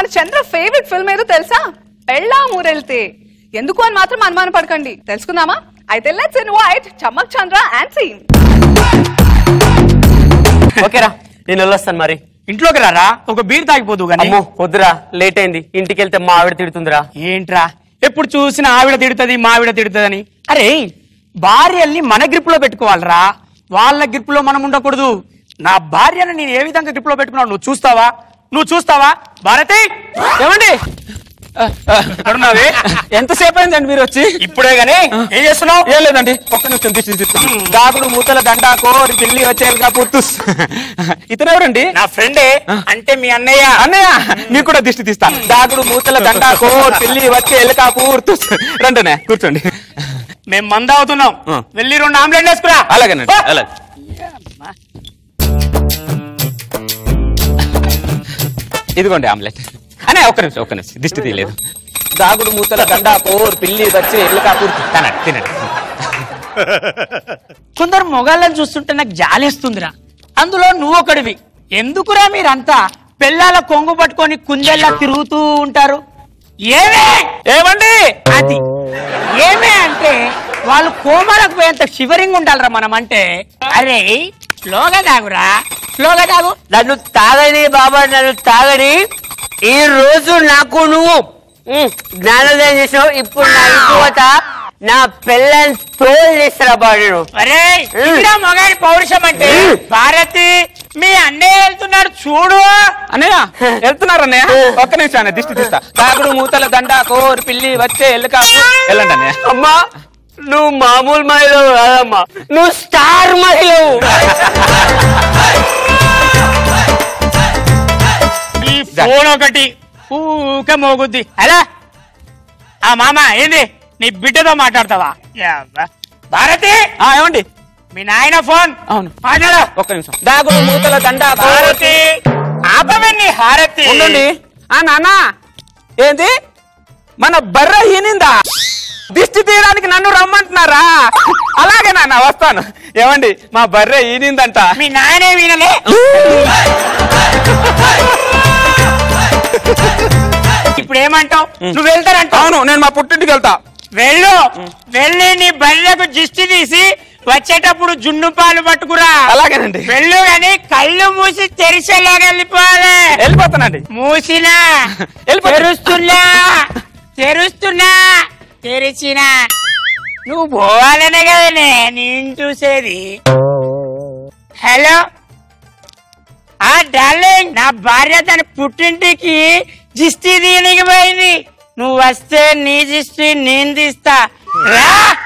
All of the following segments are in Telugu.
మన చంద్ర ఫేవరెట్ ఫిల్మ్ ఏదో తెలుసా పెళ్ళా ఊరెళ్తే ఎందుకు అని మాత్రం అనుమాన పడకండి తెలుసుకుందామా అయితే let's invite Chammak Chandra and సీన్ ఓకేరా నేను వెళ్ళొస్తాను మరి ఇంట్లోకి రారా ఒక బీర్ తాగిపోదు గానీ అమ్మో వద్దురా లేట్ అయింది ఇంటికి వెళ్తే మా ఆవిడ తిడుతుందిరా ఏంట్రా ఎప్పుడు చూసినా ఆవిడ తిడుతుంది మావిడ తిడుతుందని అరే భార్యల్ని మన గ్రిప్ లో పెట్టుకోవాలరా వాళ్ళ గ్రిప్ లో మనం ఉండకూడదు నా భార్యను నేను ఏ విధంగా గ్రిప్ లో పెట్టుకున్నావు నువ్వు చూస్తావా నువ్వు చూస్తావా భారతి ఏమండి ఎక్కడున్నావే ఎంతసేపు అయిందండి మీరు వచ్చి ఇప్పుడే గానీ ఏం చేస్తున్నావు ఏం లేదండి ఒక్క నిమిషం దిష్టి తీస్తాను దాగుడు మూతల దండ కోరి పిల్లి వచ్చేది పూర్తు ఇతను ఎవరండి నా ఫ్రెండే అంటే మీ అన్నయ్య అన్నయ్య నీకు కూడా దిష్టి తీస్తా దాగుడు మూతల దండ కోరి పిల్లి వచ్చే ఎలుక పూర్తు రండి కూర్చోండి మేము మంద అవుతున్నాం ఆ. వెళ్ళి రెండు ఆమ్లెట్ వేసుకురా అలాగేనండి అలాగే ఇదిగోండి ఆమ్లెట్ అనే ఒక్క నిమిషం ఒక్క నిమిషం దిష్టి తీయలేదు దాగుడు మూతల దండ కోర్ పిల్లి వచ్చే ఎలుక పూర్తి తినండి తినండి కొందరు మొగాళ్ళని చూస్తుంటే నాకు జాలేస్తుందిరా అందులో నువ్వు ఒకడివి ఎందుకురా మీరంతా పెళ్ళాల కొంగు పట్టుకొని కుంజల్లా తిరుగుతూ ఉంటారు ఏమే ఏమండి అది ఏమే అంటే వాళ్ళు కోమాలకు పోయేంత షివరింగ్ ఉండాలిరా మనం అంటే అరే స్లోగా తాగురా స్లోగా తాగు నన్ను తాగని బాబా నన్ను తాగని ఈ రోజు నాకు నువ్వు ఉమ్, జ్ఞానోదయం చేసినావు ఇప్పుడు నా ఇంటివత నా పిల్లని తోలు చేస్తారా బాబు నేను అరే ఇదిరా మొగాడి పౌరుషం అంటే భారతి మీ అన్నయ్య వెళ్తున్నాడు చూడు అన్నయ్య వెళ్తున్నారు అన్నయ్య ఒక్క నిమిషం అన్నయ్య దిష్టి తీస్తా దాగుడు మూతల దండ కోర్ పిల్లి వచ్చే ఎలుక పూర్తి. వెళ్ళండి అన్నయ్య అమ్మా నువ్వు మామూలు మహిళవు కాదమ్మా నువ్వు స్టార్ మహిళవు ఈ ఫోన్ ఒకటి ఊక మోగుద్ది అలా ఆ మామ ఏంది నీ బిడ్డతో మాట్లాడతావా యవ్వ. భారతి ఆ, ఏమండి మీ నాయన ఫోన్ అవును. మాట్లాడు ఒక్క నిమిషం దాగుడు మూతల దండ కోర్ భారతి ఆపవే నీ హారతి ఉండండి ఆ నాన్న ఏంది మన బర్ర ఈనిందా దిష్టి తీయడానికి నన్ను రమ్మంటున్నారా అలాగే నాన్న వస్తాను ఏమండి మా బర్రె ఈనిందంట మీ నాయనే వినలే ఇప్పుడు ఏమంటావు నువ్వు వెళ్తారంటావు అవును నేను మా పుట్టింటికి వెళ్తా వెళ్ళు వెళ్ళి నీ బర్రెకు జిస్టి తీసి వచ్చేటప్పుడు జున్ను పాలు పట్టుకురా అలాగేనండి వెళ్ళు గాని కళ్ళు మూసి తెరిచేలాగా వెళ్ళిపోవాలి వెళ్ళిపోతానండి మూసినా వెళ్ళిపో. తెరుస్తున్నా తెరుస్తున్నా తెరిచినా నువ్వు పోవాలనే కదా నేను చూసేది హలో ఆ డార్లింగ్ నా భార్య తన పుట్టింటికి జిస్తి దీనికి పోయింది నువ్వు వస్తే నీ జిస్టి నేను తీస్తా రా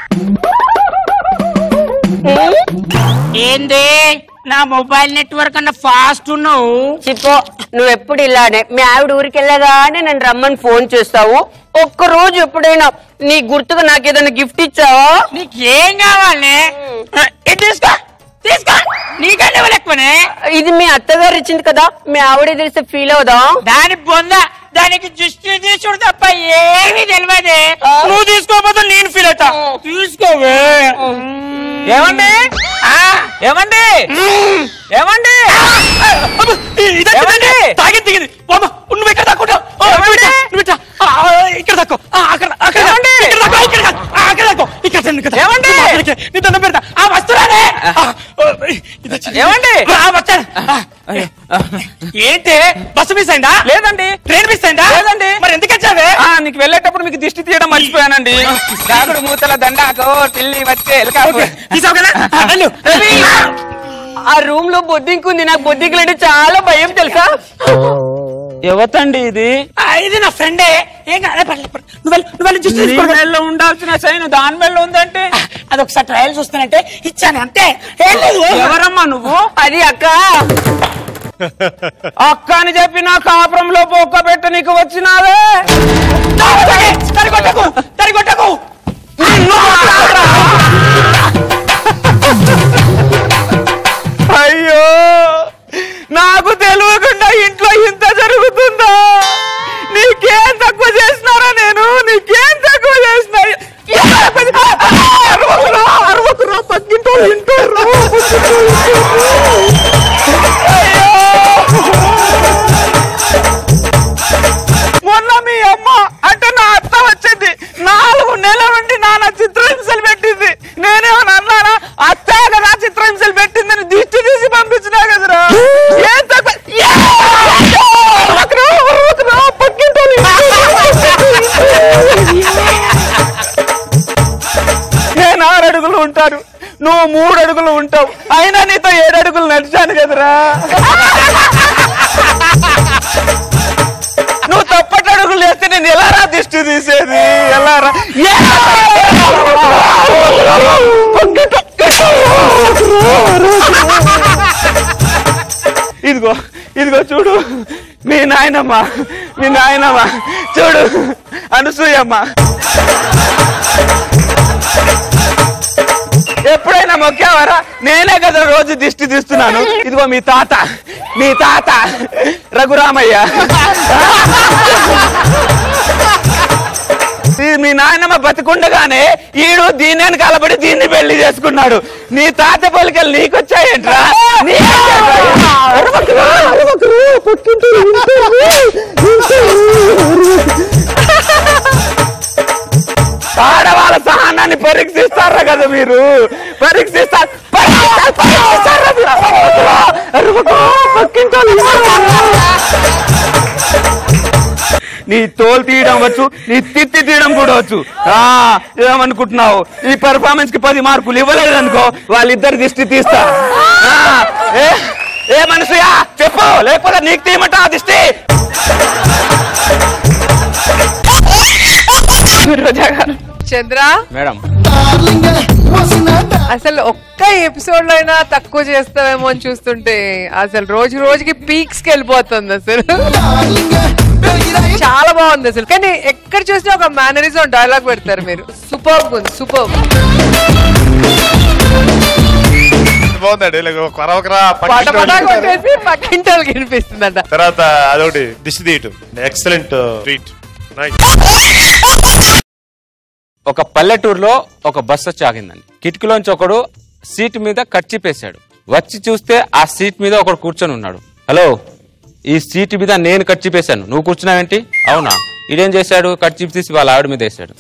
ఏంది నా మొబైల్ నెట్వర్క్ అన్న ఫాస్ట్ ఉన్నావు చిప్పో నువ్వు ఎప్పుడు ఇలానే మీ ఆవిడ ఊరికి వెళ్ళగానే నన్ను రమ్మని ఫోన్ చేస్తావు ఒక్క రోజు ఎప్పుడైనా నీ గుర్తుగా నాకు ఏదైనా గిఫ్ట్ ఇచ్చావా నీకేం కావాలి ఇది తీసుకో తీసుకో నీకంటే ఎక్కువనే ఇది మీ అత్తగారు ఇచ్చింది కదా మీ ఆవిడ తెలిస్తే ఫీల్ అవుదా దాని బొంద దానికి దృష్టి తీసుడు తప్ప ఏమీ తెలియదే నువ్వు తీసుకోకపోతే నేను ఫీల్ అవుతా తీసుకోవే ఏమండి ఆ, ఏమండి ఏమండి ఇదే ఏమండి? తాగి దిగింది బామ్మ, నువ్వు ఇక్కడ దాక్కుంటావు ఓ, నువ్వు ఇట్రా, నువ్వు ఇట్రా. ఆ, ఆ, ఇక్కడ దాక్కో ఆ, అక్కడ అక్కడ ఏమండి? ఇక్కడ దాక్కో ఇక్కడ కాదు. ఆ, అక్కడ దాక్కో ఇక్కడ రండి, ఇక్కడ రండి. ఏమండి? నువ్వు అక్కడికి, నీ దండం పెడతా ఆ వస్తున్నానే ఆ, ఓ, ఇది వచ్చింది. ఏమండి? ఆ, వచ్చాను ఆ, ఏంటి బస్సు మిస్ అయిందా లేదండి ట్రైన్ మిస్ అయిందా లేదండి. మరి ఎందుకు వచ్చావే ఆ, నీకు వెళ్ళేటప్పుడు మీకు దిష్టి తీయడం మర్చిపోయానండి దాగుడు మూతల దండ కోర్ పిల్లి వచ్చే ఎలుక పూర్తి. తీసావు కదా ఆ, వెళ్ళు. ఆ రూమ్ లో బొద్దింకుంది నాకు బొద్దింకులు అంటే చాలా భయం తెలుసా ఎవతండి ఇది ఆ, ఇది నా ఫ్రెండే ఏం కాదు పర్లేదు, పర్లేదు. నువ్వు వెళ్ళు, నువ్వు వెళ్ళి చూసి నీ తీసుకో. మెడలో ఉండాల్సిన సైన్ దాని మెడలో ఉందంటే అది ఒకసారి ట్రయల్ చూస్తానంటే ఇచ్చాను అంతే ఏం లేదు ఎవరమ్మా నువ్వు అది అక్క అక్క అని చెప్పి నా కాపురంలో పొక్క పెట్ట నీకు వచ్చినావే తరిగొట్టకు తరిగొట్టకు అయ్యో నాకు తెలియకుండా ఇంట్లో ఇంత జరుగుతుందా నీకేం తక్కువ చేసినారా నేను నీకేం తక్కువ చేసినా అరవకురా అరవకురా పక్కింటో వింటారు అయ్యో ఉంటావు అయినా నీతో ఏడు అడుగులు నడిచాను కదరా నువ్వు తప్పటి అడుగులు వేస్తే నేను ఎలా రా దిష్టి తీసేది ఎలా రా ఏ! ఇదిగో ఇదిగో చూడు మీ నాయనమ్మ మీ నాయనమ్మ చూడు అనసూయమ్మ ఎప్పుడైనా మొక్కావారా నేనే కదా రోజు దిష్టి తీస్తున్నాను ఇదిగో మీ తాత మీ తాత రఘురామయ్య ఈ మీ నాయనమ్మ బతికుండగానే ఈడు దీని కలబడి దీన్ని పెళ్లి చేసుకున్నాడు నీ తాత పోలికలు నీకొచ్చాయంట్రా నీకొచ్చాయంట్రా? అరవకురా, అరవకురా, పక్కింటి ఆడవాళ్ళ సహనాన్ని పరీక్షిస్తారా కదా మీరు పరీక్షిస్తారు పరీక్షిస్తారు, పరీక్షిస్తారా మీరు? అరవకురా, అరవకురా, పక్కింటి వాళ్ళు. నీ తోలు తీయడం వచ్చు నీ తిత్తి తీయడం కూడా వచ్చు ఆ ఏమనుకుంటున్నావు ఈ పెర్ఫార్మెన్స్ కి పది మార్కులు ఇవ్వలేదు అనుకో వాళ్ళిద్దరు దిష్టి తీస్తా ఆ, ఏ ఏ మనసుయా చెప్పు లేకపోతే నీకు తీయమంటా ఆ దిష్టి రోజా గారు చంద్ర మేడం అసలు ఒక్క ఎపిసోడ్ లో అయినా తక్కువ చేస్తావేమో అని చూస్తుంటే అసలు రోజు రోజుకి పీక్స్ కి వెళ్ళిపోతుంది అసలు చాలా బాగుంది అసలు కానీ ఎక్కడ చూసినా ఒక మేనరిజం డైలాగ్ పెడతారు మీరు సూపర్ ఉంది సూపర్ బాగుందండి ఇలాగ కొరవకరా పాట పక్కింటి పటా వాళ్ళు. కొట్టేసి పక్కింటి వాళ్ళకి వినిపిస్తుందంట తర్వాత అదొకటి దిష్టి తీయటం ఎక్సలెంట్ ట్రీట్ ఒక పల్లెటూరులో ఒక బస్సు వచ్చి ఆగిందండి కిటికీలోంచి ఒకడు సీట్ మీద కర్చీపేశాడు వచ్చి చూస్తే ఆ సీట్ మీద ఒకడు కూర్చొని ఉన్నాడు హలో ఈ సీట్ మీద నేను కర్చీపేశాను నువ్వు కూర్చున్నావేంటి అవునా ఇదేం చేశాడు కర్చీప్ తీసి వాళ్ళ ఆవిడ మీద వేశాడు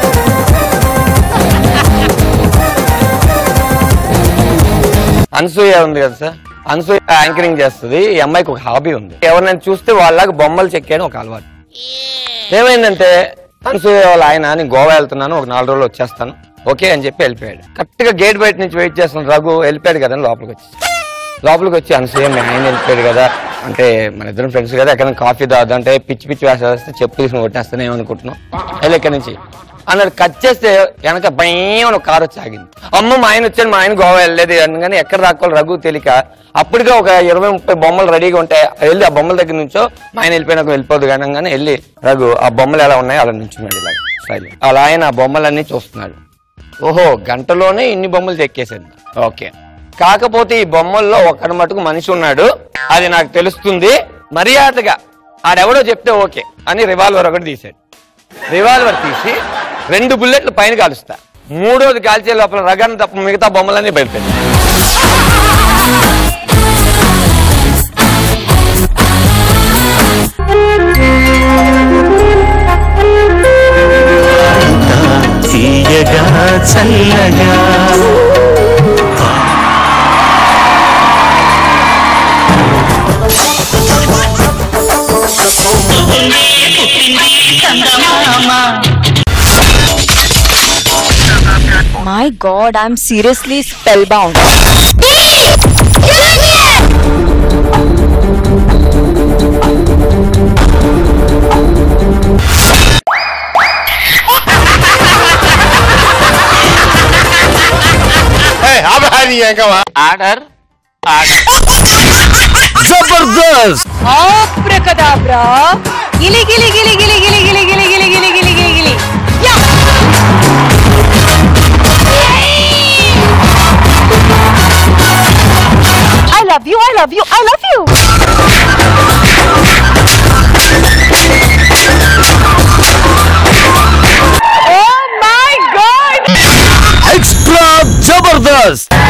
అనసూయ ఉంది కదా సార్ అనసూయ యాంకరింగ్ చేస్తుంది ఈ అమ్మాయికి ఒక హాబీ ఉంది ఎవరినైనా చూస్తే వాళ్ళకి బొమ్మలు చెక్కాను ఒక అలవాటు ఏమైందంటే అనసూయ వాళ్ళ ఆయన నేను గోవా వెళ్తున్నాను ఒక నాలుగు రోజులు వచ్చేస్తాను ఓకే అని చెప్పి వెళ్ళిపోయాడు కరెక్ట్ గా గేట్ బయట నుంచి వెయిట్ చేస్తున్న రఘు వెళ్ళిపోయాడు కదా అని లోపలికి వచ్చి లోపలికి వచ్చి అనసూయ మీ ఆయన వెళ్ళిపోయాడు కదా అంటే మన ఇద్దరం ఫ్రెండ్స్ కదా ఎక్కడ కాఫీ తాగుదా అంటే పిచ్చి పిచ్చి వేస వేస్తే చెప్పు తీసుకుని కొట్టేస్తాను ఏమనుకుంటున్నాం వెళ్ళి ఇక్కడి నుంచి అన్నాడు కట్ చేస్తే వెనక భయం ఒక కారు వచ్చి ఆగింది అమ్మ మా ఆయన వచ్చాడు మా ఆయన గోవా వెళ్ళలేదు అనగానే ఎక్కడ దాక్కోవాలి రఘు తెలియక అప్పటికే ఒక ఇరవై ముప్పై బొమ్మలు రెడీగా ఉంటాయి వెళ్ళి ఆ బొమ్మల దగ్గర నుంచో మా ఆయన వెళ్ళిపోయినాక వెళ్ళిపోదు కానీ వెళ్ళి రఘు ఆ బొమ్మలు ఎలా ఉన్నాయో అలా నుంచున్నాడు ఇలా స్టైల్ అలా ఆయన ఆ బొమ్మలన్నీ చూస్తున్నాడు ఓహో గంటలోనే ఇన్ని బొమ్మలు చెక్కేసాడు ఓకే కాకపోతే ఈ బొమ్మల్లో ఒక్కడి మటుకు మనిషి ఉన్నాడు అది నాకు తెలుస్తుంది మర్యాదగా ఆడెవడో చెప్తే ఓకే అని రివాల్వర్ ఒకటి తీశాడు రివాల్వర్ తీసి రెండు బుల్లెట్లు పైన కాలుస్తా మూడోది కాల్చే లోపల రగన్ తప్ప మిగతా బొమ్మలన్నీ బయలుదేరి తీయగా చల్లగా My god, I'm seriously spellbound. Order Abracadabra. Gili gili gili gili gili gili gili gili gili gili gili gili. Yeah. I love you. I love you. I love you. Oh my god. Extra Jabardasth